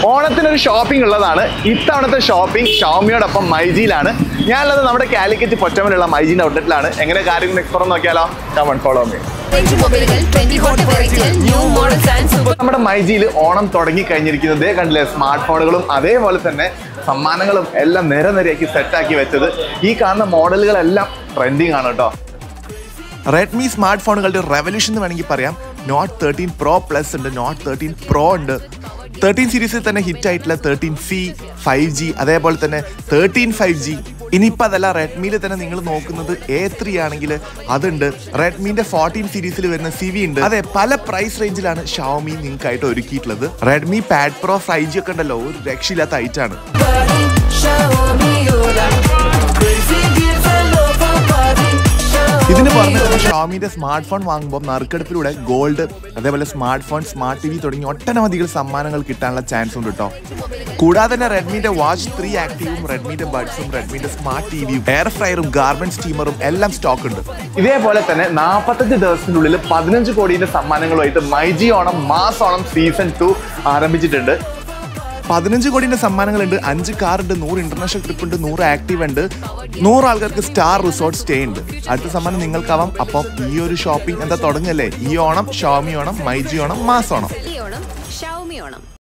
ഓണത്തിനൊരു shopping ഉള്ളതാണ് ഇത്തവണത്തെ shopping ഷോമിയോടൊപ്പം മൈജിയിലാണ് ഞാനുള്ളത് നമ്മുടെ കാലിക്കറ്റ് പൊറ്റമലുള്ള മൈജിന്റെ ഔട്ട്ലെറ്റിലാണ് എങ്ങനെ കാര്യങ്ങൾ എക്സ്പ്ലോർ നോക്കിയാലോ കമൺ ഫോളോ മീ റേഞ്ച് മൊബൈലുകൾ ട്വന്റി ഹോട്ട് വെറൈറ്റികൾ ന്യൂ മോഡൽസ് ആൻഡ് സൂപ്പർ നമ്മുടെ മൈജിയിൽ ഓണം തുടങ്ങി കഴിഞ്ഞിരിക്കുന്നത് ദേ കണ്ടില്ലേ സ്മാർട്ട് ഫോണുകളും അതേപോലെ തന്നെ സമ്മാനങ്ങളും എല്ലാം നിരനിരയാക്കി സെറ്റാക്കി വെച്ചത് ഈ കാണുന്ന മോഡലുകളെല്ലാം ട്രെൻഡിങ് ആണ് കേട്ടോ റെഡ്മി സ്മാർട്ട് ഫോണുകളുടെ റെവല്യൂഷൻ എന്ന് വേണമെങ്കിൽ പറയാം നോട്ട് തേർട്ടീൻ പ്രോ പ്ലസ് ഉണ്ട് നോട്ട് തേർട്ടീൻ പ്രോ ഉണ്ട് തേർട്ടീൻ സീരീസിൽ തന്നെ ഹിറ്റ് ആയിട്ടുള്ള തേർട്ടീൻ സി ഫൈവ് ജി അതേപോലെ തന്നെ തേർട്ടീൻ ഫൈവ് ജി ഇനിയിപ്പോൾ അതല്ല റെഡ്മിയിൽ തന്നെ നിങ്ങൾ നോക്കുന്നത് എ ത്രീ ആണെങ്കിൽ അതുണ്ട് റെഡ്മിന്റെ ഫോർട്ടീൻ സീരീസിൽ വരുന്ന സി വി ഉണ്ട് അതെ പല പ്രൈസ് റേഞ്ചിലാണ് ഷവമി നിങ്ങൾക്കായിട്ട് ഒരുക്കിയിട്ടുള്ളത് Redmi pad pro five G ഒക്കെ ഉണ്ടല്ലോ ഒരു രക്ഷയില്ലാത്ത ഐറ്റാണ് ഇതിന് പുറമെ തന്നെ ഷോമിന്റെ സ്മാർട്ട് ഫോൺ വാങ്ങുമ്പോൾ നറുക്കെടുപ്പിലൂടെ ഗോൾഡ് അതേപോലെ smart phone smart T V തുടങ്ങി ഒട്ടനവധികൾ സമ്മാനങ്ങൾ കിട്ടാനുള്ള ചാൻസ് ഉണ്ട് കേട്ടോ കൂടാതെ തന്നെ റെഡ്മിന്റെ വാച്ച് ത്രീ ആക്റ്റീവും റെഡ്മിന്റെ ബഡ്സും റെഡ്മിന്റെ സ്മാർട്ട് ടിവിയും എയർ ഫ്രയറും ഗാർമെന്റ് സ്റ്റീമറും എല്ലാം സ്റ്റോക്ക് ഉണ്ട് ഇതേപോലെ തന്നെ നാൽപ്പത്തഞ്ച് ദിവസത്തിനുള്ളിൽ പതിനഞ്ച് കോടിയുടെ സമ്മാനങ്ങളുമായിട്ട് myG Onam mass Onam season two ആരംഭിച്ചിട്ടുണ്ട് പതിനഞ്ച് കോടിന്റെ സമ്മാനങ്ങളുണ്ട് അഞ്ച് കാർ ഉണ്ട് നൂറ് ഇന്റർനാഷണൽ ട്രിപ്പ് ഉണ്ട് നൂറ് ആക്റ്റീവ് ഉണ്ട് നൂറ് ആൾക്കാർക്ക് സ്റ്റാർ റിസോർട്ട് സ്റ്റേ ഉണ്ട് അടുത്ത സമ്മാനം നിങ്ങൾക്കാവാം അപ്പം ഈ ഒരു ഷോപ്പിംഗ് എന്താ തുടങ്ങല്ലേ ഈ Onam Xiaomi Onam myG Onam mass Onam ഈ ഓണം ഷൗമി ഓണം